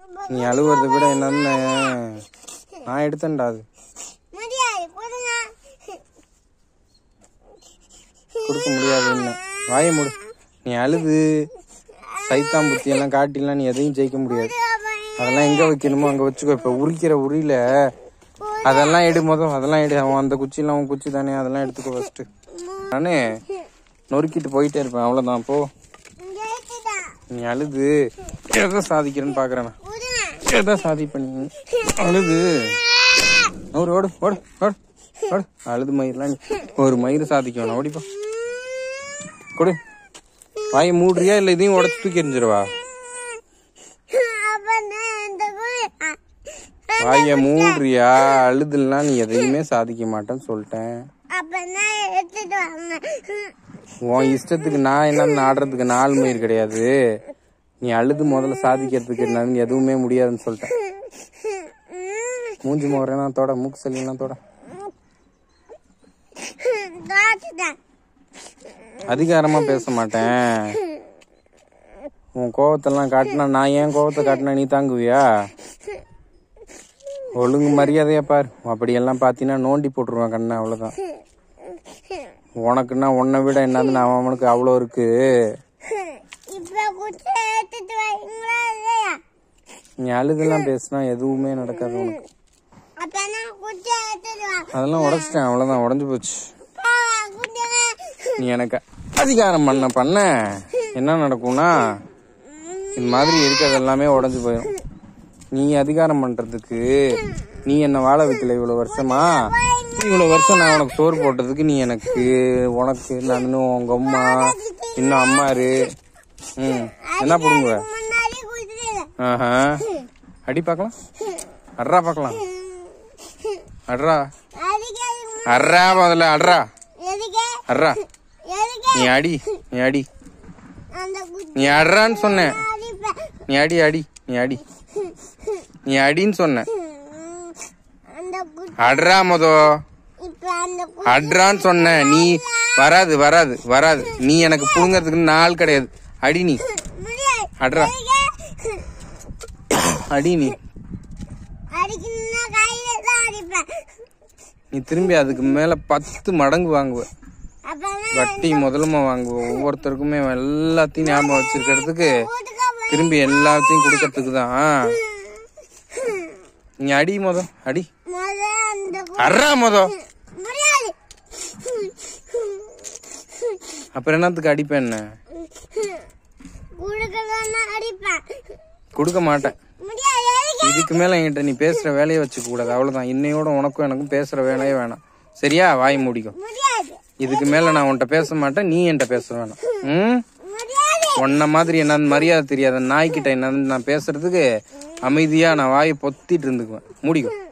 நீ அழுவுறதை விட என்னன்னு நான் எடுத்தேன்டா அது முடியாது கொடுங்க கொடுக்க முடியாது என்ன வாய மூடு நீ அழுது சைத்தாம் புத்தி எல்லாம் காட்டிலாம் நீ எதையும் ஜெயிக்க முடியாது அதெல்லாம் எங்க வைக்கணுமோ அங்க வச்சுக்கோ இப்ப உரிக்கிற உரியில அதெல்லாம் எடு மொதல் அதெல்லாம் எடு அவன் அந்த குச்சிலாம் அவன் குச்சி தானே அதெல்லாம் எடுத்துக்கோ ஃபர்ஸ்ட் நானு நொறுக்கிட்டு போயிட்டே இருப்பேன் அவ்வளவுதான் போ ஜெயிச்சுதான் நீ அழுது எதை சாதிக்கிறேன்னு பாக்குறேன் நான். கொடுங்க எதை சாதிப்ப நீ அழுது ஒரு ஓடு ஓடு ஓடு ஓடு அழுது மயிரெலாம் நீ ஒரு மயிர் சாதிக்க வேணாம் ஓடிப்போ கொடு வாயை மூடுறியா இல்லை இதையும் உடச்சு தூக்கி எறிஞ்சிருவா அப்ப நான் இந்த குழி வாயை மூடுறியா அழுதுலாம் நீ எதையுமே சாதிக்க மாட்டேன்னு சொல்லிட்டேன் அப்ப நான் எடுத்துட்டு வாங்க உன் இஷ்டத்துக்கு நான் என்னன்னு ஆடுறதுக்கு நாலு மயிர் கிடையாது நீ அழுது முதல்ல சாதிக்கிறதுக்கு என்னன்னு எதுவுமே முடியாதுன்னு சொல்லிட்டேன் மூஞ்சி முகரெல்லாம் தொட மூக்கு சளியெல்லாம் தொட தாச்சுதான் அதிகாரமா பேச மாட்டேன் உன் கோவத்தெல்லாம் காட்டினா நான் ஏன் கோவத்தை காட்டினா நீ தாங்குவியா ஒழுங்கு மரியாதையா பாரு அப்படியெல்லாம் பார்த்தீங்கன்னா நோண்டி போட்டுருவேன் கண்ணை அவ்வளோதான் உனக்குன்னா உன்னை விட என்னதுன்னு அவன் அவனுக்கு அவ்வளோ இருக்கு இப்ப குச்சி எடுத்துட்டு வரீங்களா இல்லையா நீ அழுதெல்லாம் பேசினா எதுவுமே நடக்காது உனக்கு அப்ப நான் குச்சி எடுத்துட்டு வா அதெல்லாம் உடச்சிட்டேன் அவ்வளோதான் உடஞ்சு போச்சு பா, குடிங்க. நீ எனக்கு அதிகாரம் பண்ண பண்ண என்ன நடக்கும்னா இது மாதிரி இருக்கிறது எல்லாமே உடஞ்சு போயிடும் நீ அதிகாரம் பண்றதுக்கு நீ என்ன வாழ வைக்கல இவ்வளவு வருஷமா இவ்வளவு வருஷம் நான் உனக்கு சோறு போட்டதுக்கு நீ எனக்கு உனக்கு நானும் உங்க அம்மா இன்னும் அம்மா இரு ம் என்ன பண்ணுங்க முன்னாடி குடிச்சிடு ஆஹா அடி பார்க்கலாம் அட்ரா பார்க்கலாம் அட்ரா அதுக்கு அட்ரா முதல்ல அட்ரா எதுக்கு அட்ரா எதுக்கு நீ அடி நீ அடி அந்த குச்சி நீ அட்றான்னு சொன்னேன் அடிப்பேன் நீ அடி அடி நீ அடி நீ அடின்னு சொன்ன அந்த குச்சி அட்ரா மொதோ இப்ப அந்த குச்சி அட்ரான்னு சொன்ன நீ வராது வராது வராது நீ எனக்கு புடுங்கிறதுக்கு நாள் கிடையாது அடி நீ முடியாது அட்ரா அடி நீ அடிக்கணும்னா கையில தான் அடிப்பேன் நீ திரும்பி அதுக்கு மேல பத்து மடங்கு வாங்குவ அப்ப நான் வட்டி முதலமா வாங்குவ ஒவ்வொருத்தருக்குமே எல்லாத்தையும் ஞாபகம் வச்சிருக்கிறதுக்கு வீட்டுக்கு போய் திரும்பி எல்லாத்தையும் கொடுக்கறதுக்கு தான் நீ அடி மொதல் அடி முத அந்த கு- அட்ரா மொதோ முடியாது அப்புறம் என்னத்துக்கு அடிப்பேன் என்ன கொடுக்கலன்னா அடிப்பேன் கொடுக்க மாட்டேன் முடியாது எதுக்கு? இதுக்கு மேல என்கிட்ட நீ பேசுற வேலையை வச்சுக்க கூடாது அவ்வளவுதான் இன்னையோட உனக்கும் எனக்கும் பேசுற வேலையே வேணாம் சரியா வாய் முடிக்கும் முடியாது இதுக்கு மேல நான் உன்கிட்ட பேச மாட்டேன் நீ என்கிட்ட பேச வேணாம் ம் முடியாது உன்ன மாதிரி என்னன்னு மரியாதை தெரியாத நாய்க்கிட்ட என்னன்னு நான் பேசுறதுக்கு அமைதியா நான் வாயை பொத்திட்டு இருந்துக்குவேன் முடிக்கும்